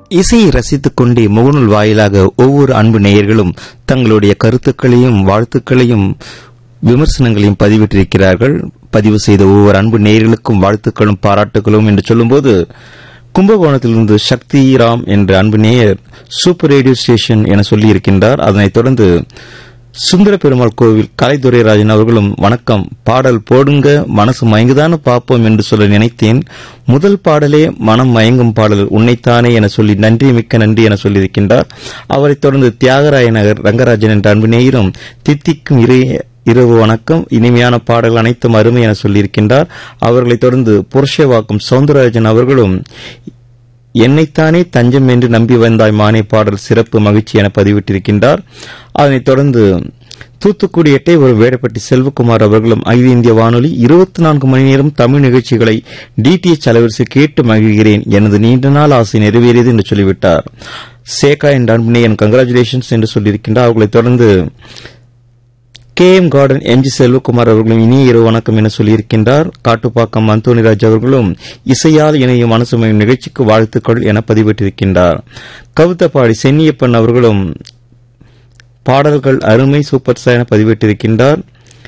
இசையை ரசித்துக் கொண்டே முகநூல் வாயிலாக ஒவ்வொரு அன்பு நேயர்களும் தங்களுடைய கருத்துக்களையும் வாழ்த்துக்களையும் விமர்சனங்களையும் பதிவிட்டிருக்கிறார்கள் பதிவு செய்த ஒவ்வொரு அன்பு நேயர்களுக்கும் வாழ்த்துக்களும் பாராட்டுகளும் என்று சொல்லும்போது கும்பகோணத்திலிருந்து சக்தி ராம் என்ற அன்பு நேயர் சூப்பர் ரேடியோ ஸ்டேஷன் என சொல்லியிருக்கின்றார் அதனைத் தொடர்ந்து சுந்தர பெருமாள் கோவில் கலைத்துறைராஜன் அவர்களும் வணக்கம் பாடல் போடுங்க மனசு மயங்குதானு பார்ப்போம் என்று சொல்ல நினைத்தேன் முதல் பாடலே மனம் மயங்கும் பாடல் உன்னைத்தானே என சொல்லி நன்றி மிக்க நன்றி என சொல்லியிருக்கின்றார் அவரைத் தொடர்ந்து தியாகராய நகர் ரங்கராஜன் என்ற அன்பு நேயரும் தித்திக்கும் இறை இரவு வணக்கம் இனிமையான பாடல்கள் அனைத்தும் அருமை என சொல்லியிருக்கின்றார் அவர்களைத் தொடர்ந்து புருஷவாக்கம் சவுந்தரராஜன் அவர்களும் என்னைத்தானே தஞ்சம் என்று நம்பி வந்தாய் மானே பாடல் சிறப்பு மகிழ்ச்சி என பதிவிட்டிருக்கின்றார் அதனைத் தொடர்ந்து தூத்துக்குடி எட்டை ஒரு வேடப்பட்டி செல்வகுமார் அவர்களும் அகில இந்திய வானொலி இருபத்தி நான்கு மணி நேரம் தமிழ் நிகழ்ச்சிகளை டிடிஎச் அலைவரிசை கேட்டு மகிழ்கிறேன் எனது நீண்ட நாள் ஆசை நிறைவேறியது என்று சொல்லிவிட்டார் சேகா என்ற அன்புநேயன் கங்கராச்சுலேஷன்ஸ் என்று சொல்லியிருக்கின்றார் அவர்களைத் தொடர்ந்து K M garden M G Selvakumar அவர்களும் இனிய இரவு வணக்கம் என சொல்லியிருக்கின்றார் காட்டுப்பாக்கம் அந்தோனிராஜ் அவர்களும் இசையால் இணையும் மனசுமையும் நிகழ்ச்சிக்கு வாழ்த்துக்கள் என பதிவிட்டிருக்கின்றார் கவிதப்பாடி சென்னியப்பன் அவர்களும் பாடல்கள் அருமை சூப்பர் ஸ்டார் என பதிவிட்டிருக்கின்றார்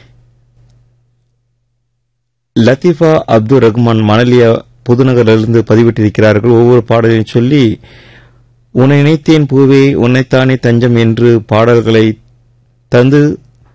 லத்தீஃபா அப்துல் ரஹ்மான் மணலியா புதுநகரிலிருந்து பதிவிட்டிருக்கிறார்கள் ஒவ்வொரு பாடலையும் சொல்லி உன்னை நினைத்தேன் பூவே உன்னைத்தானே தஞ்சம் என்று பாடல்களை தந்து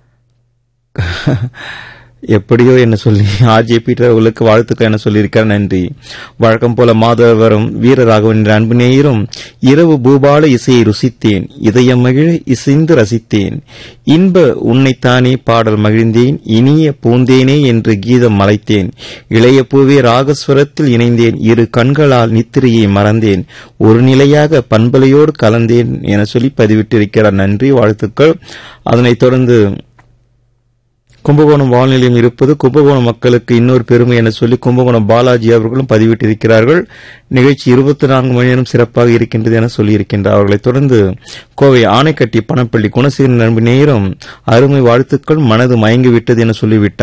எப்படியோ என்ன சொல்லி ஆர்ஜே பீட்டர் அவர்களுக்கு வாழ்த்துக்கள் என சொல்லியிருக்கார் நன்றி வழக்கம் போல மாதவரும் வீரராகவன் என்ற அன்பு நேயரும் இரவு பூபால இசையை ருசித்தேன் இதயம் மகிழ இசைந்து ரசித்தேன் இன்ப உன்னைத்தானே பாடல் மகிழ்ந்தேன் இனிய பூந்தேனே என்று கீதம் மலைத்தேன் இளைய பூவே ராகஸ்வரத்தில் இணைந்தேன் இரு கண்களால் நித்திரையை மறந்தேன் ஒரு நிலையாக பண்பலையோடு கலந்தேன் என சொல்லி பதிவிட்டிருக்கிறார் நன்றி வாழ்த்துக்கள் அதனைத் தொடர்ந்து கும்பகோணம் வால்நிலையம் இருப்பது கும்பகோணம் மக்களுக்கு இன்னொரு பெருமை என சொல்லி கும்பகோணம் பாலாஜி அவர்களும் பதிவிட்டிருக்கிறார்கள் நிகழ்ச்சி இருபத்தி நான்கு மணி நேரம் சிறப்பாக இருக்கின்றது என சொல்லியிருக்கின்றார் அவர்களைத் தொடர்ந்து கோவை ஆணைக்கட்டி பணப்பள்ளி குணசீலன் நண்பு நேரம் அருமை வாழ்த்துக்கள் மனது மயங்கிவிட்டது என சொல்லிவிட்டார்